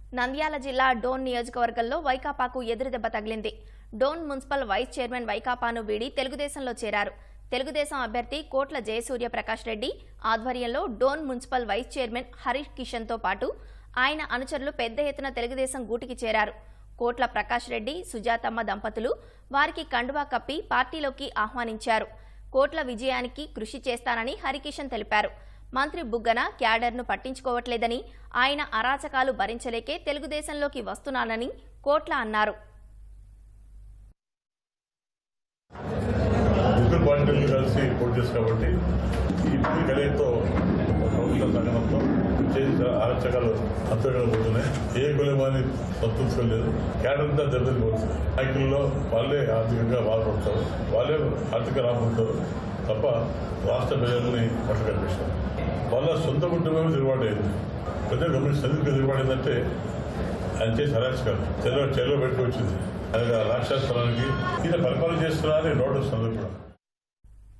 నంద్యాల జిల్లా డోన్ నియోజకవర్గంలో వైకాపాకు ఎదురుదెబ్బ తగిలింది డోన్ మున్సిపల్ వైస్ చైర్మన్ వైకాపాను వీడి తెలుగుదేశంలో చేరారు తెలుగుదేశం అభ్యర్థి కోట్ల జయసూర్య ప్రకాష్ రెడ్డి ఆధ్వర్యంలో Dhone municipal vice chairman Harish కిషన్తో పాటు ఆయన అనుచరులు పెద్ద ఎత్తున తెలుగుదేశం గూటికి చేరారు కోట్ల ప్రకాష్ రెడ్డి సుజాతమ్మ దంపతులు వారికి కండువా కప్పి పార్టీలోకి ఆహ్వానించారు కోట్ల విజయానికి కృషి చేస్తానని హరికిషన్ తెలిపారు మంత్రి బుగ్గన క్యాడర్ను పట్టించుకోవట్లేదని ఆయన అరాచకాలు భరించలేకే తెలుగుదేశంలోకి వస్తున్నానని కోట్ల అన్నారు ముగ్గురు పార్టీలు కలిసి పోటీ చేసి కాబట్టి ఈ ముగ్గురు కలయితో ప్రభుత్వ సంగమంతో చేసిన ఆరచకాలు అంతగలబోతున్నాయి ఏ కులమాని సంతృప్తిలేదు క్యాడర్ అంతా దెబ్బతిపోతుంది నాయకుల్లో వాళ్ళే ఆర్థికంగా బాధపడతారు వాళ్ళే ఆర్థిక రాబడతారు తప్ప రాష్ట్ర ప్రజల్ని పట్ల కల్పిస్తారు వాళ్ళ సొంత కుటుంబమే తిరుగుబాటైంది ప్రజలు గమనించి ఎందుకు తిరుగుబాటైందంటే ఆయన చేసి అరాచకాలు చెల్లో చెల్లో పెట్టుకొచ్చింది అది రాక్షస స్థలానికి ఈయన పరిపాలన చేస్తున్నా అని నోట్ వస్తుంది కూడా